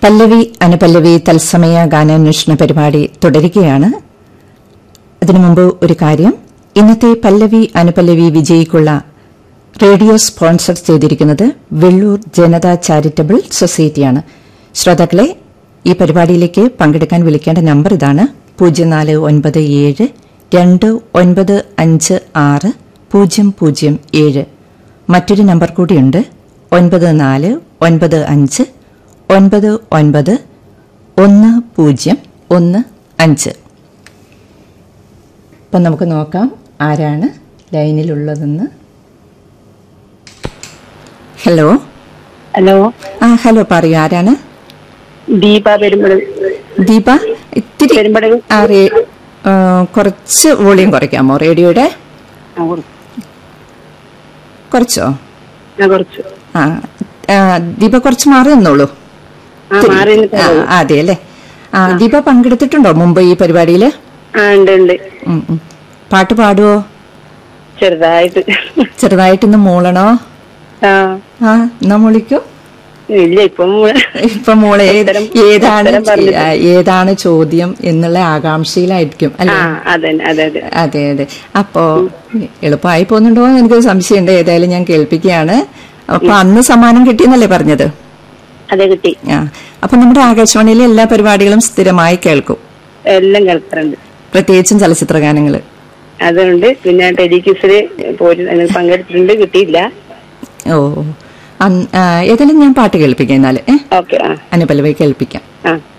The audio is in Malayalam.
പല്ലവി അനുപല്ലവി തത്സമയ ഗാനാന്വേഷണ പരിപാടി തുടരുകയാണ് അതിനു മുമ്പ് ഒരു കാര്യം ഇന്നത്തെ പല്ലവി അനുപല്ലവി വിജയിക്കുള്ള റേഡിയോ സ്പോൺസർ ചെയ്തിരിക്കുന്നത് വെള്ളൂർ ജനതാ ചാരിറ്റബിൾ സൊസൈറ്റിയാണ് ശ്രോതാക്കളെ ഈ പരിപാടിയിലേക്ക് പങ്കെടുക്കാൻ വിളിക്കേണ്ട നമ്പർ ഇതാണ് പൂജ്യം നാല് ഒൻപത് ഏഴ് രണ്ട് ഒൻപത് അഞ്ച് ആറ് പൂജ്യം പൂജ്യം ഏഴ് മറ്റൊരു നമ്പർ കൂടിയുണ്ട് ഒൻപത് നാല് ഒൻപത് അഞ്ച് ഒൻപത് ഒൻപത് ഒന്ന് പൂജ്യം ഒന്ന് അഞ്ച് അപ്പം നമുക്ക് നോക്കാം ആരാണ് ലൈനിലുള്ളതെന്ന് ഹലോ ഹലോ ആ ഹലോ പറയൂ ആരാണ് ദീപ പെരുമ്പട് ദീപ ഇത്തിരി പെരുമ്പട് ആ, റേ- ആ, കുറച്ച് വോളിയം കുറയ്ക്കാമോ റേഡിയോയുടെ ആ കുറച്ച് കുറച്ചോ ആ കുറച്ച് ആ ആ, ദീപ കുറച്ച് മാറി നിന്നോളൂ ആ മാറി നിന്നിട്ട് ആ, അതെ അല്ലേ ആ ദീപ പങ്കെടുത്തിട്ടുണ്ടോ മുമ്പ് ഈ പരിപാടിയിൽ ആ ഉണ്ട് ഉണ്ട് പാട്ട് പാടുവോ ചെറുതായിട്ട് ചെറുതായിട്ടൊന്ന് മൂളണോ ആ ആ എന്നാ മൂളിക്കോ ഇല്ല ഇപ്പം ഇപ്പൊ മോളെ ഏത് ഉത്തരം- ഏതാണ് ഉത്തരം പറഞ്ഞിട്ട്. ആ, ഏതാണ് ചോദ്യം എന്നുള്ള ആകാംക്ഷയിലായിരിക്കും ആ അല്ലെ അതെ അതെ അതെ അതെ അതെ അപ്പോ എളുപ്പമായി പോകുന്നുണ്ടോ എന്ന് എനിക്കൊരു സംശയമുണ്ട് ഏതായാലും ഞാൻ കേൾപ്പിക്കുകയാണ് അപ്പൊ അന്ന് സമ്മാനം കിട്ടിയെന്നല്ലേ പറഞ്ഞത് അതെ കിട്ടി ആ അപ്പൊ നമ്മുടെ ആകാശവാണിയിലെ എല്ലാ പരിപാടികളും സ്ഥിരമായി കേൾക്കും എല്ലാം കേൾക്കാറുണ്ട് പ്രത്യേകിച്ചും ചലച്ചിത്ര ഗാനങ്ങള് അതുകൊണ്ട് പിന്നെ ടെലിക്യൂസില് പോയി അതിന് പങ്കെടുത്തിട്ടുണ്ട് കിട്ടിയില്ല ഓ അന്ന്- ആ, ഏതായാലും ഞാൻ പാട്ട് കേൾപ്പിക്കാം എന്നാല് ഏ ഓക്കെ ആ അനുപല്ലവി കേൾപ്പിക്കാം ആ